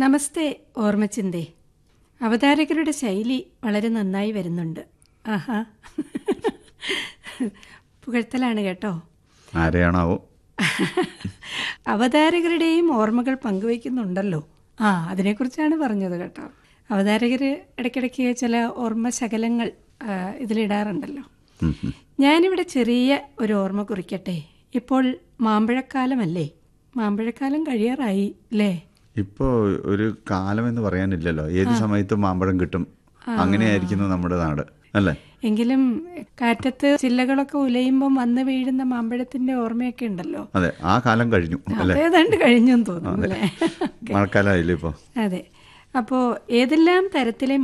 നമസ്തേ ഓർമ്മച്ചിന്തേ അവതാരകരുടെ ശൈലി വളരെ നന്നായി വരുന്നുണ്ട് ആഹാ പുകഴ്ത്തലാണ് കേട്ടോ ആരെയാണാവോ അവതാരകരുടെയും ഓർമ്മകൾ പങ്കുവയ്ക്കുന്നുണ്ടല്ലോ ആ അതിനെക്കുറിച്ചാണ് പറഞ്ഞത് കേട്ടോ അവതാരകർ ഇടയ്ക്കിടയ്ക്ക് ചില ഓർമ്മ ശകലങ്ങൾ ആ, ഇതിലിടാറുണ്ടല്ലോ ഉം, ഉം. ഞാനിവിടെ ചെറിയ ഒരു ഓർമ്മ കുറിക്കട്ടെ ഇപ്പോൾ മാമ്പഴക്കാലമല്ലേ മാമ്പഴക്കാലം കഴിയാറായി അല്ലേ ഇപ്പോ ഒരു കാലം എന്ന് പറയാനില്ലല്ലോ ഏത് സമയത്തും മാമ്പഴം കിട്ടും അങ്ങനെയായിരിക്കുന്നു നമ്മുടെ നാട് അല്ലേ എങ്കിലും കാറ്റത്ത് ചില്ലകളൊക്കെ ഉലയുമ്പം വന്ന് വീഴുന്ന മാമ്പഴത്തിന്റെ ഓർമ്മയൊക്കെ ഉണ്ടല്ലോ അതെ ആ കാലം കഴിഞ്ഞു അല്ലേ അതേതാണ്ട് കഴിഞ്ഞെന്ന് തോന്നുന്നു അല്ലേ മഴക്കാലമായില്ലേ ഇപ്പോ അതെ അപ്പോൾ ഏതെല്ലാം തരത്തിലെ